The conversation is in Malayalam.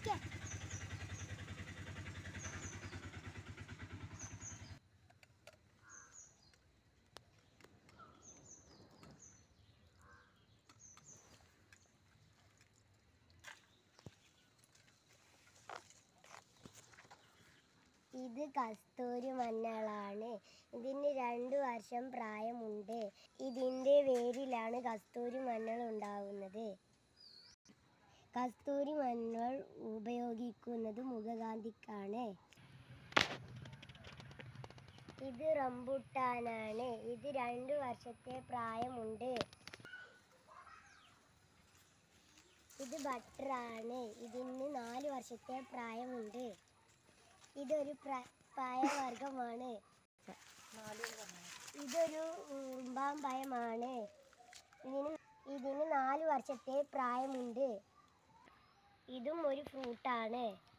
ഓക്കെ ഇത് കസ്തൂരി മഞ്ഞളാണ് ഇതിന് രണ്ട് വർഷം പ്രായമുണ്ട് ഇതിൻ്റെ വേരിലാണ് കസ്തൂരി മഞ്ഞൾ ഉണ്ടാകുന്നത് കസ്തൂരി മഞ്ഞൾ ഉപയോഗിക്കുന്നത് മുഖകാന്തിക്കാണ് ഇത് റംബുട്ടാനാണ് ഇത് രണ്ട് വർഷത്തെ പ്രായമുണ്ട് ഇത് ബട്ടറാണ് ഇതിന് നാല് വർഷത്തെ പ്രായമുണ്ട് ഇതൊരു പ്ര- പഴവർഗ്ഗമാണ് ഇതൊരു ഉറുമ്പാൻ പഴമാണ് ഇതിന് ഇതിന് നാല് വർഷത്തെ പ്രായമുണ്ട് ഇതും ഒരു ഫ്രൂട്ടാണ്